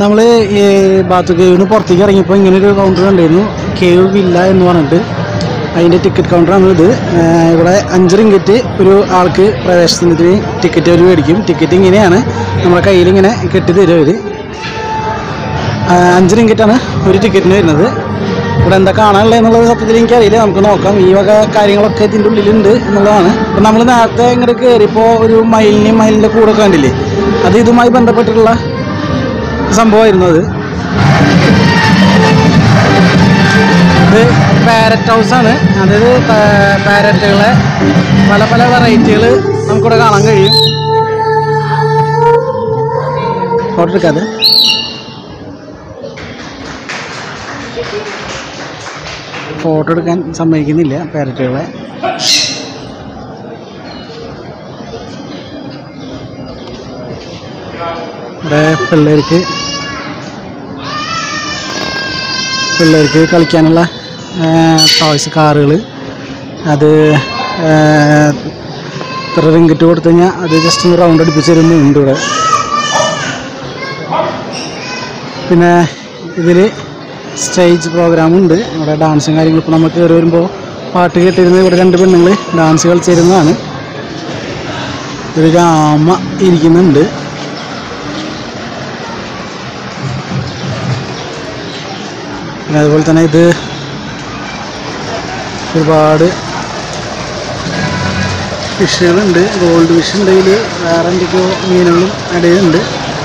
നമ്മൾ ഈ ബാത്തു കേവിന് പുറത്തേക്ക് ഇറങ്ങിയപ്പോൾ ഇങ്ങനെ ഒരു കൗണ്ടർ ഉണ്ടായിരുന്നു കേവ് വില്ല എന്ന് പറഞ്ഞിട്ട് അതിൻ്റെ ടിക്കറ്റ് കൗണ്ടറാണ് ഇത് ഏഹ് ഇവിടെ അഞ്ച് റിങ്കറ്റ് ഒരു ആൾക്ക് പ്രവേശനത്തിന് ടിക്കറ്റ് അവർ മേടിക്കും ടിക്കറ്റ് ഇങ്ങനെയാണ് നമ്മുടെ കയ്യിൽ ഇങ്ങനെ കെട്ടി തരും അവർ അഞ്ച് റിങ്കറ്റാണ് ഒരു ടിക്കറ്റിന് വരുന്നത് ഇവിടെ എന്താ കാണാനുള്ളത് എന്നുള്ളത് സത്യത്തിൽ എനിക്കറിയില്ല നമുക്ക് നോക്കാം ഈ വക കാര്യങ്ങളൊക്കെ ഇതിൻ്റെ ഉള്ളിലുണ്ട് എന്നുള്ളതാണ് ഇപ്പം നമ്മൾ നേരത്തെ ഇങ്ങോട്ട് കയറിയപ്പോൾ ഒരു മയിലിനെയും മയിലിൻ്റെ കൂടെ കണ്ടില്ലേ അത് ഇതുമായി ബന്ധപ്പെട്ടിട്ടുള്ള സംഭവമായിരുന്നു അത് ഇത് പാരറ്റ് ഹൗസ് ആണ് അതായത് പാരറ്റുകളെ പല പല വെറൈറ്റികൾ നമുക്കിവിടെ കാണാൻ കഴിയും ഫോട്ടോ എടുക്കാതെ ഫോട്ടോ എടുക്കാൻ സമ്മതിക്കുന്നില്ല പാരറ്റുകളെ ഇവിടെ പിള്ളേർക്ക് പിള്ളേർക്ക് കളിക്കാനുള്ള ടോയ്സ് കാറുകൾ അത് ആ, ഇത്ര റിങ്കിറ്റ് കൊടുത്തു കഴിഞ്ഞാൽ അത് ജസ്റ്റ് ഒന്ന് റൗണ്ട് അടിപ്പിച്ച് തരുന്നുണ്ട് ഇവിടെ പിന്നെ ഇതിൽ സ്റ്റേജ് പ്രോഗ്രാം ഉണ്ട് ഇവിടെ ഡാൻസും കാര്യങ്ങളും ഇപ്പോൾ നമുക്ക് കയറി വരുമ്പോൾ പാട്ട് കേട്ടിരുന്നത് ഇവിടെ രണ്ട് പെണ്ണുങ്ങൾ ഡാൻസ് കളിച്ചിരുന്നതാണ് ഒരു രാമ ഇരിക്കുന്നുണ്ട് പിന്നെ അതുപോലെ തന്നെ ഇത് ഒരുപാട് ഫിഷുകളുണ്ട് ഗോൾഡ് ഫിഷ് ഉണ്ട് ഇതിൽ വേറെ എന്തൊക്കെയോ മീനുകളും ഇടയിലുണ്ട്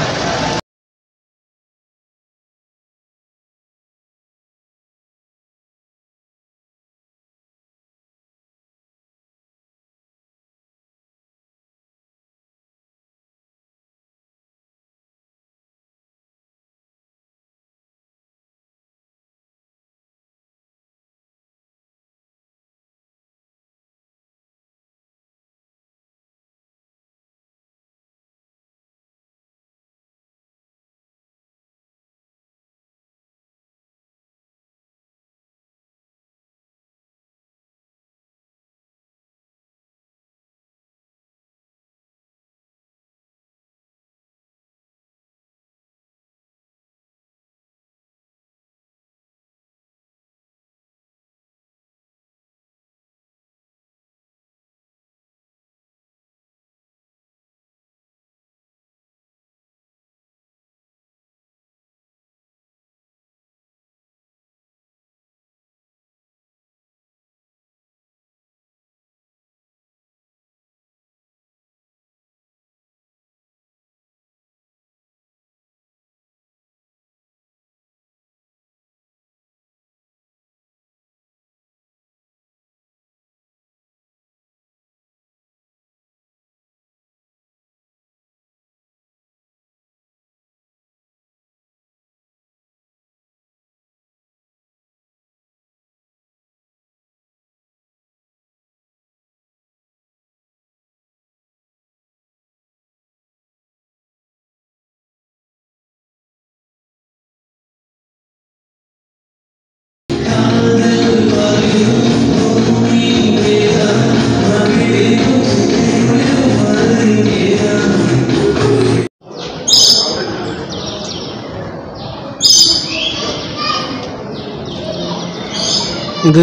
ഇത്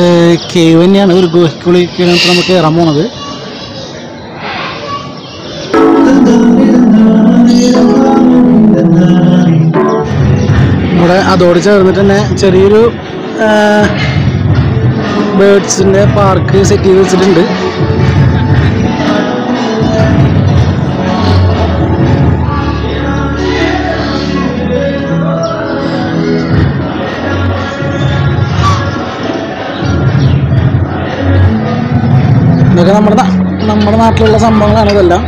കേവ് തന്നെയാണ് ഒരു ഗുഹയ്ക്കുള്ളിൽ നമുക്ക് കയറാൻ പോണത് ഇവിടെ അതോട് ചേർന്നിട്ട് തന്നെ ചെറിയൊരു ബേഡ്സിൻ്റെ പാർക്ക് സെറ്റ് ചെയ്ത് വെച്ചിട്ടുണ്ട് ഇതൊക്കെ നമ്മുടെ നാ- നമ്മുടെ നാട്ടിലുള്ള സംഭവങ്ങളാണ് ഇതെല്ലാം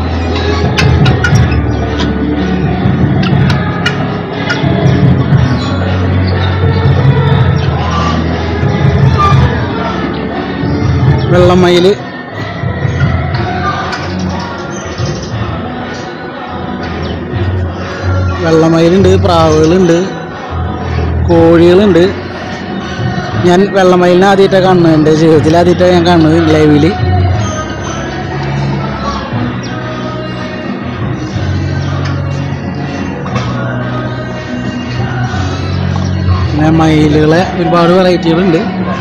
വെള്ളമയിൽ വെള്ളമയിലുണ്ട് പ്രാവുകളുണ്ട് കോഴികളുണ്ട് ഞാൻ വെള്ളമയിലിനെ ആദ്യമായിട്ടാണ് കാണുന്നത് എൻ്റെ ജീവിതത്തിൽ ആദ്യമായിട്ടാണ് ഞാൻ കാണുന്നത് ലൈവിൽ പിന്നെ മയിലുകളെ ഒരുപാട് വെറൈറ്റികളുണ്ട്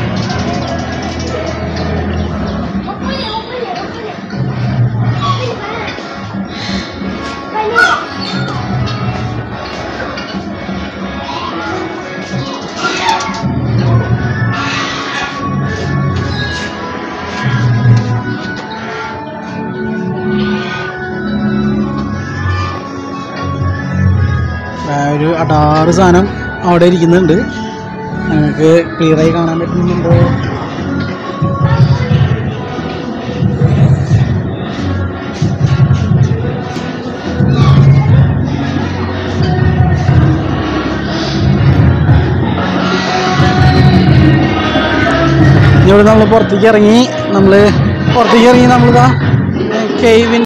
ആ, ഒരു അടാറ് സാധനം അവിടെ ഇരിക്കുന്നുണ്ട് നിങ്ങൾക്ക് ക്ലിയറായി കാണാൻ പറ്റുന്നുണ്ടോ ഇനി ഇവിടെ നമ്മൾ പുറത്തേക്ക് ഇറങ്ങി നമ്മൾ പുറത്തേക്ക് ഇറങ്ങി നമ്മളിതാ കേവിൻ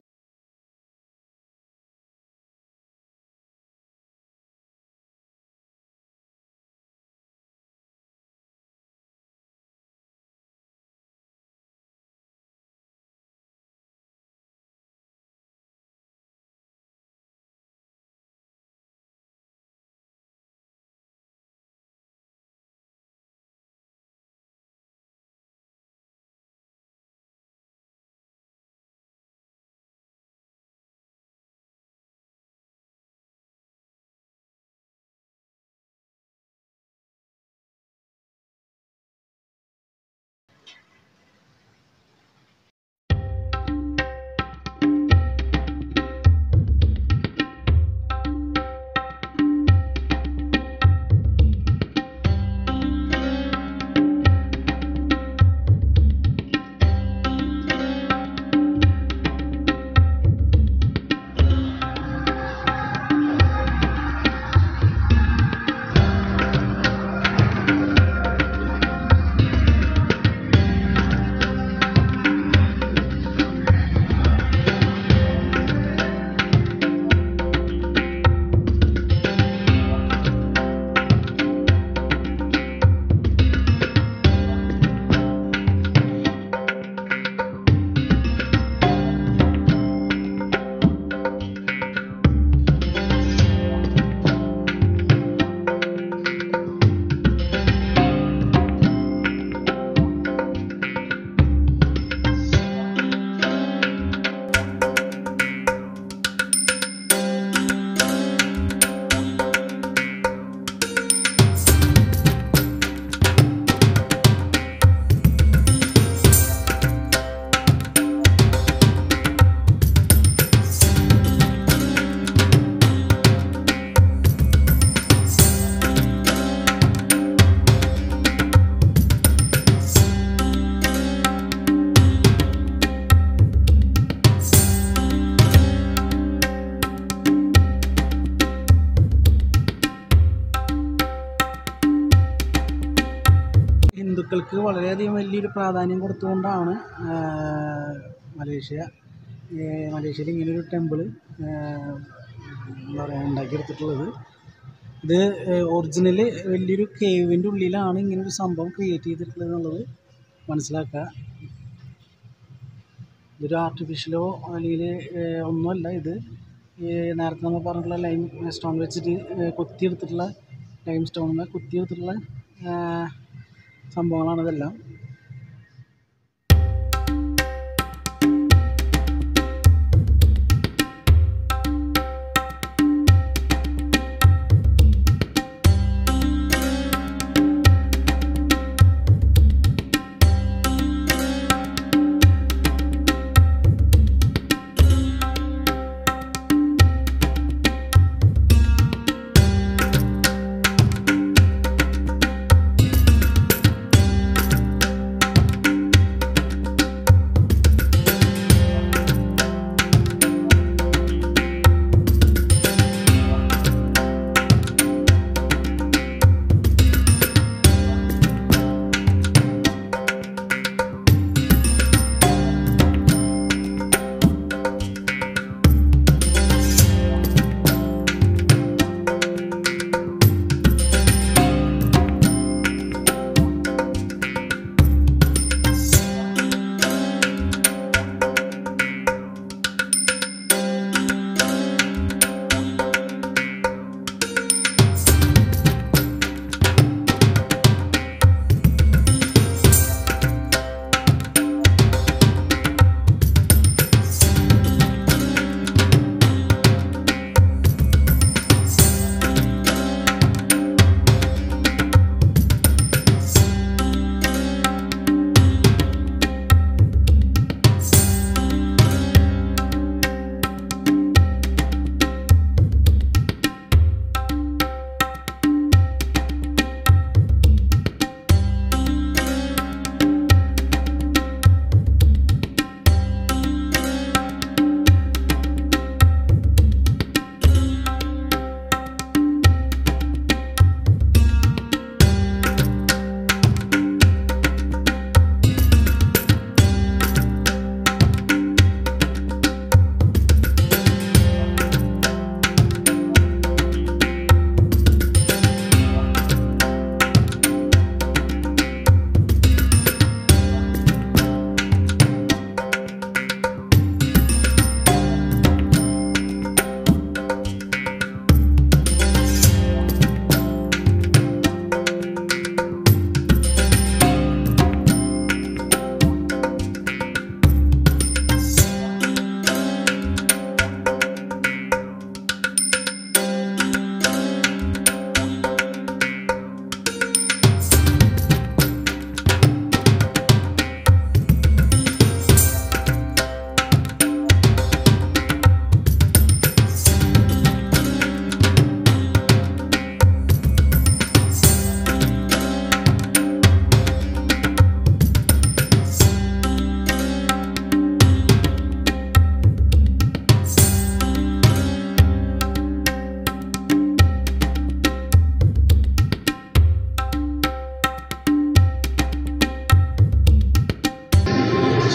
ഹിന്ദുക്കൾക്ക് വളരെയധികം വലിയൊരു പ്രാധാന്യം കൊടുത്തുകൊണ്ടാണ് ആ, മലേഷ്യ ഈ മലേഷ്യയിൽ ഇങ്ങനൊരു ടെമ്പിൾ എന്താ പറയുക ഉണ്ടാക്കിയെടുത്തിട്ടുള്ളത് ഇത് ഒറിജിനൽ വലിയൊരു കേവിൻ്റെ ഉള്ളിലാണ് ഇങ്ങനൊരു സംഭവം ക്രിയേറ്റ് ചെയ്തിട്ടുള്ളത് എന്നുള്ളത് മനസ്സിലാക്കുക ഇതൊരു ആർട്ടിഫിഷ്യലോ അല്ലെങ്കിൽ ഒന്നുമല്ല ഇത് ഈ നേരത്തെ നമ്മൾ പറഞ്ഞിട്ടുള്ള ലൈം സ്റ്റോൺ വെച്ചിട്ട് ഏഹ് കൊത്തിയെടുത്തിട്ടുള്ള ലൈം സ്റ്റോണിൽ കൊത്തിയെടുത്തിട്ടുള്ള ഏഹ് സംഭവങ്ങളാണ് ഇതെല്ലാം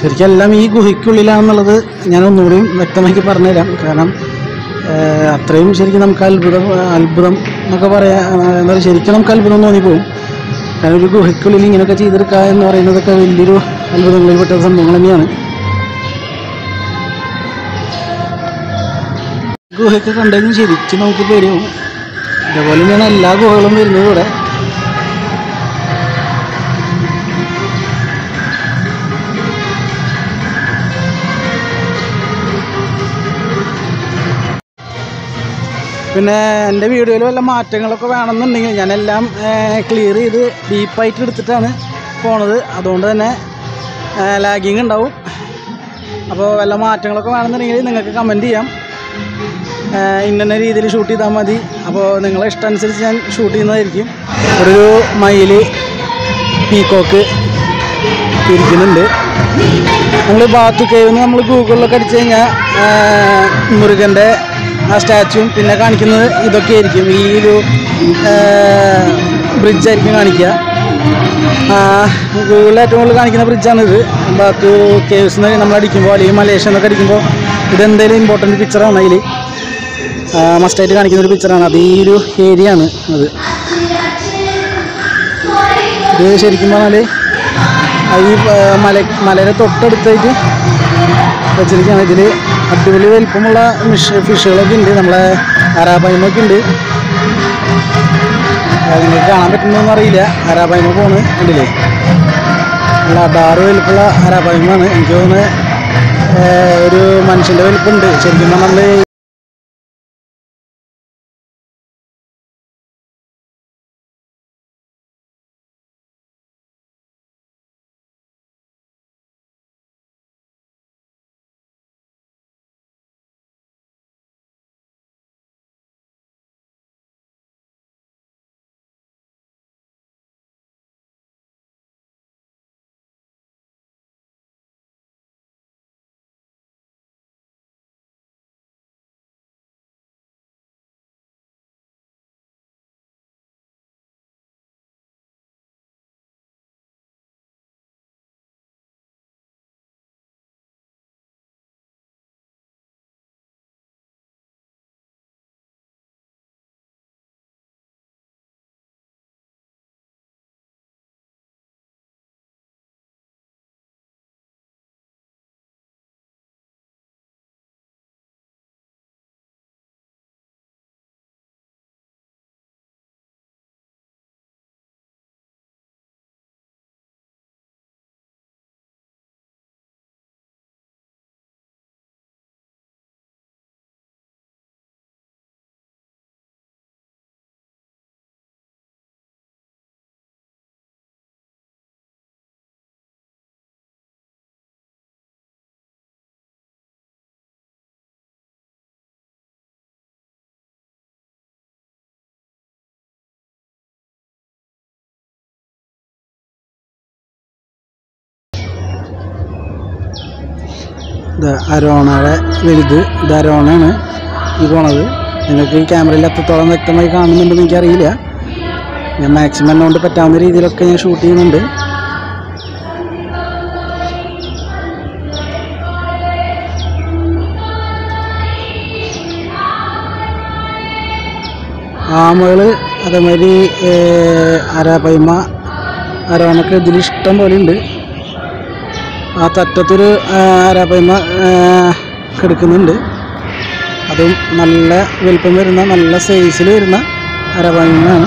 ശരിക്കും എല്ലാം ഈ ഗുഹയ്ക്കുള്ളിലാണെന്നുള്ളത് ഞാൻ ഒന്നുകൂടിയും വ്യക്തമാക്കി പറഞ്ഞുതരാം കാരണം ഏഹ്, അത്രയും ശരിക്കും നമുക്ക് അത്ഭുതം അത്ഭുതം എന്നൊക്കെ പറയാം എന്താ പറയുക ശരിക്കും നമുക്ക് അത്ഭുതം തോന്നിപ്പോകും കാരണം ഒരു ഗുഹയ്ക്കുള്ളിൽ ഇങ്ങനെയൊക്കെ ചെയ്തെടുക്കുക എന്ന് പറയുന്നതൊക്കെ വലിയൊരു അത്ഭുതങ്ങളിൽപ്പെട്ട സംഭവങ്ങൾ തന്നെയാണ് ഗുഹയൊക്കെ കണ്ടതിന് ശരിക്കും നമുക്ക് പേടിയാവും ഇതേപോലെ തന്നെയാണ് എല്ലാ ഗുഹകളും വരുന്നത് ഇവിടെ പിന്നെ എൻ്റെ വീഡിയോയിൽ വല്ല മാറ്റങ്ങളൊക്കെ വേണമെന്നുണ്ടെങ്കിൽ ഞാനെല്ലാം ക്ലിയർ ചെയ്ത് ഡീപ്പായിട്ട് എടുത്തിട്ടാണ് പോണത് അതുകൊണ്ട് തന്നെ ലാഗിങ് ഉണ്ടാവും അപ്പോൾ വല്ല മാറ്റങ്ങളൊക്കെ വേണമെന്നുണ്ടെങ്കിൽ നിങ്ങൾക്ക് കമൻറ്റ് ചെയ്യാം ഏഹ് ഇന്ന രീതിയിൽ ഷൂട്ട് ചെയ്താൽ മതി അപ്പോൾ നിങ്ങളെ ഇഷ്ടം അനുസരിച്ച് ഞാൻ ഷൂട്ട് ചെയ്യുന്നതായിരിക്കും ഒരു മയിൽ പീക്കോക്ക് ഇരിക്കുന്നുണ്ട് നമ്മൾ ബാത്തു കേവ് നമ്മൾ ഗൂഗിളിലൊക്കെ അടിച്ചു കഴിഞ്ഞാൽ മുരുകൻ്റെ ആ സ്റ്റാച്ചുവും പിന്നെ കാണിക്കുന്നത് ഇതൊക്കെ ആയിരിക്കും ഈ ഒരു ബ്രിഡ്ജായിരിക്കും കാണിക്കുക ഗൂഗിളിൽ ഏറ്റവും കൂടുതൽ കാണിക്കുന്ന ബ്രിഡ്ജാണിത് ബാത്തു കേവ്സ് എന്ന് നമ്മൾ അടിക്കുമ്പോൾ അല്ലെങ്കിൽ മലേഷ്യ എന്നൊക്കെ അടിക്കുമ്പോൾ ഇതെന്തെങ്കിലും ഇമ്പോർട്ടൻറ്റ് പിക്ചറാണ് അതിൽ മസ്റ്റായിട്ട് കാണിക്കുന്ന ഒരു പിക്ചറാണ് അത് ഈ ഒരു ഏരിയ ആണ് അത് ഇത് ശരിക്കും പറഞ്ഞാൽ ഈ ആ, മല മലയുടെ തൊട്ടടുത്തായിട്ട് വെച്ചിരിക്കുകയാണ് ഇതിൽ അടിപൊളി വലിപ്പമുള്ള മിഷ് ഫിഷുകളൊക്കെ ഉണ്ട് നമ്മളെ അരാപൈമൊക്കെ ഉണ്ട് അത് നിങ്ങൾക്ക് കാണാൻ പറ്റുന്നൊന്നും അറിയില്ല അരാപൈമ പോണ് കണ്ടില്ലേ നല്ല അടാറ് വലിപ്പമുള്ള അരാപൈമാണ് എനിക്ക് തോന്നുന്നത് ആ, ഒരു മനുഷ്യൻ്റെ വലിപ്പമുണ്ട് ശരിക്കും പറഞ്ഞാൽ നമ്മൾ ഇത് അരോണയുടെ വലുത് ഇത് അരോണയാണ് ഈ പോണത് നിങ്ങൾക്ക് ഈ ക്യാമറയിൽ എത്രത്തോളം വ്യക്തമായി കാണുന്നുണ്ടെന്ന് എനിക്കറിയില്ല ഞാൻ മാക്സിമം എന്നെ കൊണ്ട് പറ്റാവുന്ന രീതിയിലൊക്കെ ഞാൻ ഷൂട്ട് ചെയ്യുന്നുണ്ട് ആമകൾ അതേമാതിരി ഏർ, അരാപൈമ അരോണൊക്കെ ഇതിൽ ഇഷ്ടം പോലെ ഉണ്ട് ആ തറ്റത്തൊരു അരാപൈമ കിടക്കുന്നുണ്ട് അതും നല്ല വലിപ്പം വരുന്ന നല്ല സൈസിൽ വരുന്ന അരാപൈമയാണ്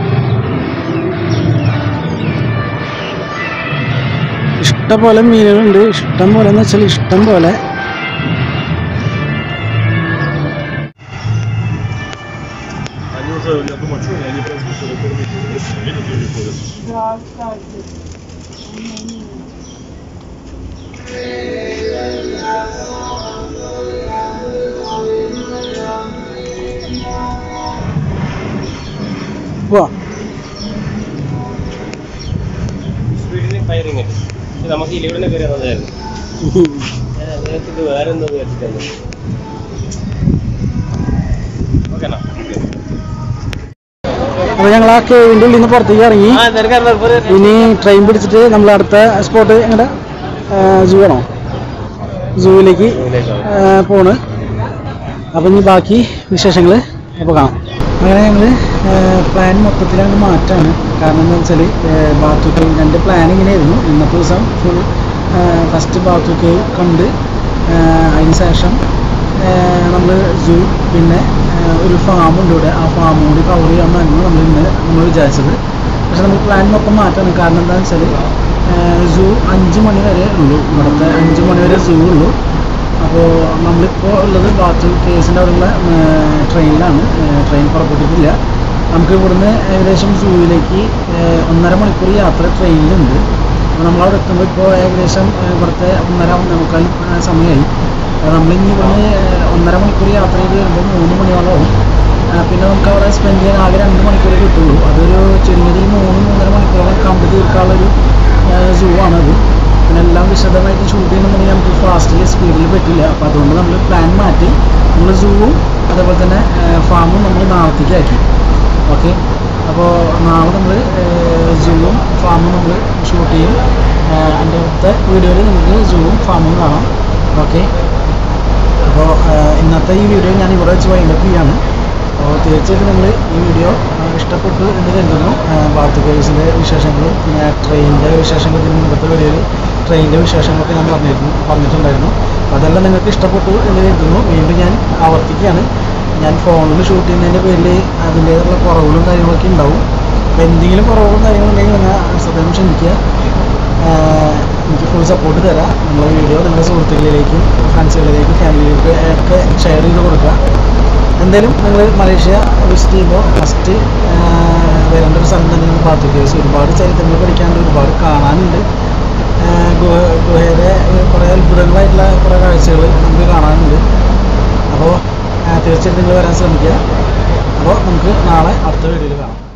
ഇഷ്ടം പോലെ മീനുകളുണ്ട് ഇഷ്ടം പോലെ എന്ന് വെച്ചാൽ ഇഷ്ടം പോലെ Они уже, я думаю, что они просто что-то кормят. Видите, где ходят? വാ സ്പീഡിന് ഫയറിങ് പക്ഷെ നമുക്ക് ഇലിവിടെ കയറി വന്നതായിരുന്നു ഞാൻ അതിനകത്ത് ഇത് വേറെ എന്തോ വിചാരിച്ചിട്ടുണ്ട് ഓക്കെണോ അപ്പോൾ ഞങ്ങൾ ആ കേവിൻ്റെ ഉള്ളിൽ നിന്ന് പുറത്തേക്ക് ഇറങ്ങി ആ തിരക്കാർ ഇനി ട്രെയിൻ പിടിച്ചിട്ട് നമ്മൾ അടുത്ത സ്പോട്ട് എങ്ങടെ സൂ ആണോ സൂവിലേക്ക് ഇതിലേക്കാണ് പോണ് അപ്പം ഇനി ബാക്കി വിശേഷങ്ങൾ അപ്പോൾ കാണാം അങ്ങനെ ഞങ്ങൾ പ്ലാൻ മൊത്തത്തിൽ അങ്ങ് മാറ്റാണ് കാരണം എന്താ വെച്ചാൽ ബാത്തു കേവ് എൻ്റെ പ്ലാൻ ഇങ്ങനെയായിരുന്നു ഇന്നത്തെ ദിവസം ഫുൾ ഫസ്റ്റ് ബാത്തു കേവ് കണ്ട് അതിന് ശേഷം നമ്മൾ സൂ പിന്നെ ആ, ഒരു ഫാം ഉണ്ട് ഇവിടെ ആ ഫാം കൂടി കവർ ചെയ്യാമെന്നായിരുന്നു നമ്മൾ ഇന്ന് നമ്മൾ വിചാരിച്ചത് പക്ഷെ നമ്മൾ പ്ലാൻ മൊത്തം മാറ്റാണ് കാരണം എന്താണെന്ന് വെച്ചാൽ സൂ അഞ്ച് മണി വരെ ഉള്ളൂ ഇവിടുത്തെ അഞ്ച് മണി വരെ സൂ ഉള്ളൂ അപ്പോൾ നമ്മളിപ്പോൾ ഉള്ളത് ബാത്തു കേസിൻ്റെ അവിടെയുള്ള ട്രെയിനിലാണ് ട്രെയിൻ പുറപ്പെട്ടിട്ടില്ല നമുക്ക് ഇവിടുന്ന് ഏകദേശം സൂവിലേക്ക് ഒന്നര മണിക്കൂർ യാത്ര ട്രെയിനിലുണ്ട് അപ്പോൾ നമ്മളവിടെ എത്തുമ്പോൾ ഇപ്പോൾ ഏകദേശം ഏ, ഇവിടുത്തെ ഒന്നര ഒന്നേമുക്കാൽ ആ, സമയമായി അപ്പോൾ നമ്മളിനി ഇവിടുന്ന് ഏ, ഒന്നര മണിക്കൂർ യാത്ര ചെയ്ത് വരുമ്പോൾ മൂന്ന് മണിയോളമാവും ആ, പിന്നെ നമുക്ക് അവിടെ സ്പെൻഡ് ചെയ്യാൻ ആകെ രണ്ട് മണിക്കൂറേ കിട്ടുള്ളൂ അതൊരു ചുരുങ്ങിയത് ഈ മൂന്ന് മൂന്നര മണിക്കൂറോളം കണ്ടു തീർക്കാനുള്ളൊരു സൂ ആണത് പിന്നെ എല്ലാം വിശദമായിട്ട് ഷൂട്ട് ചെയ്യണമെന്നുണ്ടെങ്കിൽ നമുക്ക് ഫാസ്റ്റിൽ സ്പീഡിൽ പറ്റില്ല അപ്പോൾ അതുകൊണ്ട് നമ്മൾ പ്ലാൻ മാറ്റി നമ്മൾ സൂവും അതേപോലെ തന്നെ ഫാമും നമ്മൾ നാളത്തേക്ക് ആക്കി ഓക്കെ അപ്പോൾ നാളെ നമ്മൾ സൂവും ഫാമും നമ്മൾ ഷൂട്ട് ചെയ്യും എൻ്റെ അടുത്ത വീഡിയോയിൽ നമുക്ക് സൂവും ഫാമും കാണാം ഓക്കെ അപ്പോൾ ഇന്നത്തെ ഈ വീഡിയോ ഞാൻ ഇവിടെ വെച്ച് വൈൻഡപ്പ് ചെയ്യാണ് അപ്പോൾ തീർച്ചയായിട്ടും നിങ്ങൾ ഈ വീഡിയോ ഇഷ്ടപ്പെട്ടു എന്ന് കരുതുന്നു ബാത്ത് കേസിൻ്റെ വിശേഷങ്ങളും പിന്നെ ട്രെയിനിൻ്റെ വിശേഷങ്ങൾ ഇതിന് മുമ്പത്തെ വീഡിയോയിൽ ട്രെയിനിൻ്റെ വിശേഷങ്ങളൊക്കെ ഞാൻ പറഞ്ഞിരുന്നു പറഞ്ഞിട്ടുണ്ടായിരുന്നു അപ്പോൾ അതെല്ലാം നിങ്ങൾക്ക് ഇഷ്ടപ്പെട്ടു എന്ന് കരുതുന്നു വീണ്ടും ഞാൻ ആവർത്തിക്കുകയാണ് ഞാൻ ഫോണിൽ ഷൂട്ട് ചെയ്യുന്നതിൻ്റെ പേരിൽ അതിൻ്റേതായിട്ടുള്ള കുറവുകളും കാര്യങ്ങളൊക്കെ ഉണ്ടാവും അപ്പോൾ എന്തെങ്കിലും കുറവുകളും കാര്യങ്ങളുണ്ടെങ്കിൽ നിങ്ങൾ സത്യം ക്ഷമിക്കുക ആഹ് എനിക്ക് ഫുൾ സപ്പോർട്ട് തരാം നിങ്ങളുടെ വീഡിയോ നിങ്ങളുടെ സുഹൃത്തുക്കളിലേക്കും ഫ്രണ്ട്സുകളിലേക്കും ഫാമിലിയിലേക്കും ഒക്കെ ഷെയർ ചെയ്ത് കൊടുക്കുക എന്തായാലും നിങ്ങൾ മലേഷ്യ വിസിറ്റ് ചെയ്യുമ്പോൾ ഫസ്റ്റ് വരേണ്ട ഒരു സ്ഥലം തന്നെയാണ് ബാത്തു കേസ് ഒരുപാട് ചരിത്രങ്ങൾ പഠിക്കാനുണ്ട് ഒരുപാട് കാണാനുണ്ട് ആഹ് ഗുഹ ഗുഹയുടെ കുറേ അത്ഭുതങ്ങളായിട്ടുള്ള കുറേ കാഴ്ചകൾ നമുക്ക് കാണാനുണ്ട് അപ്പോൾ തീർച്ചയായിട്ടും നിങ്ങൾ വരാൻ ശ്രമിക്കുക അപ്പോൾ നമുക്ക് നാളെ അടുത്ത വീഡിയോയിൽ കാണാം